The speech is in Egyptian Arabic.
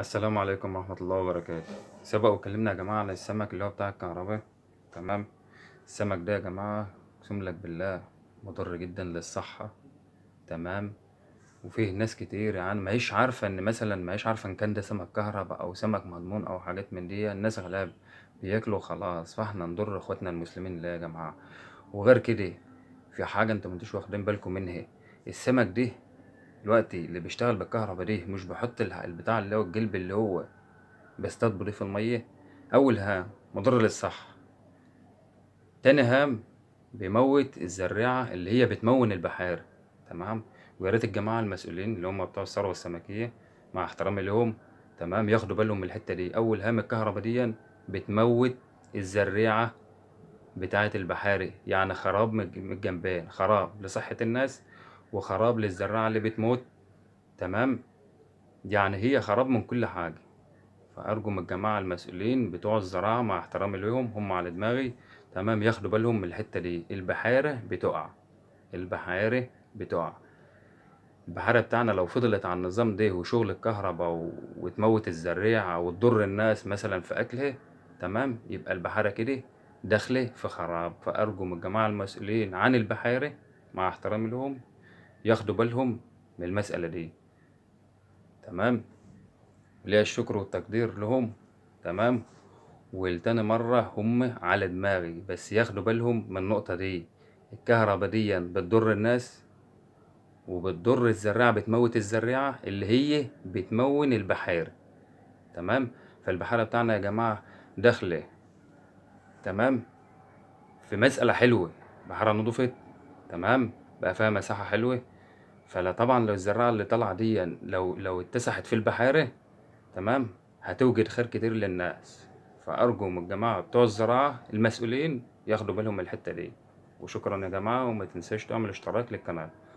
السلام عليكم ورحمة الله وبركاته سبق واتكلمنا يا جماعة عن السمك اللي هو بتاع الكهرباء تمام السمك ده يا جماعة اقسم لك بالله مضر جدا للصحة تمام وفيه ناس كتير يعني ماهيش عارفة ان مثلا ماهيش عارفة ان كان ده سمك كهرباء او سمك مضمون او حاجات من دي الناس غلاب بياكلوا خلاص فاحنا نضر اخواتنا المسلمين ليه يا جماعة وغير كده في حاجة انتوا مانتوش واخدين بالكم منها السمك ده دلوقتي اللي بيشتغل بالكهرباء دي مش بيحط الح- البتاع اللي هو الجلب اللي هو بيصطاد بيه في المية أول هام مضر للصحة تاني هام بيموت الزراعة اللي هي بتمون البحار تمام ويا ريت الجماعة المسؤولين اللي هم بتوع الثروة السمكية مع احترامي لهم تمام ياخدوا بالهم من الحتة دي أول هام الكهرباء دي بتموت الزراعة بتاعة البحاري يعني خراب من الج- من الجنبين خراب لصحة الناس وخراب للزراعة اللي بتموت تمام يعني هي خراب من كل حاجة فأرجو من الجماعة المسؤولين بتوع الزراعة مع احترامي ليهم هم على دماغي تمام ياخدوا بالهم من الحتة دي البحارة بتقع البحارة بتقع البحارة بتاعنا لو فضلت على النظام ده وشغل الكهرباء و... وتموت الزريعة وتضر الناس مثلا في أكلها تمام يبقى البحارة كده داخلة في خراب فأرجو من الجماعة المسؤولين عن البحارة مع احترامي لهم ياخدوا بالهم من المسألة دي تمام ليا الشكر والتقدير لهم تمام والتاني مرة هم على دماغي بس ياخدوا بالهم من النقطة دي الكهرباء دي بتضر الناس وبتضر الزراعة بتموت الزراعة اللي هي بتمون البحار تمام فالبحارة بتاعنا يا جماعة داخلة تمام في مسألة حلوة بحارة نضفت تمام بقى فيها مساحة حلوة فلا طبعا لو الزراعة اللي طالعة دي لو لو اتسحت في البحارة تمام هتوجد خير كتير للناس فأرجو من الجماعة بتوع الزراعة المسؤولين ياخدوا بالهم من الحتة دي وشكرا يا جماعة وما تنساش تعمل اشتراك للقناة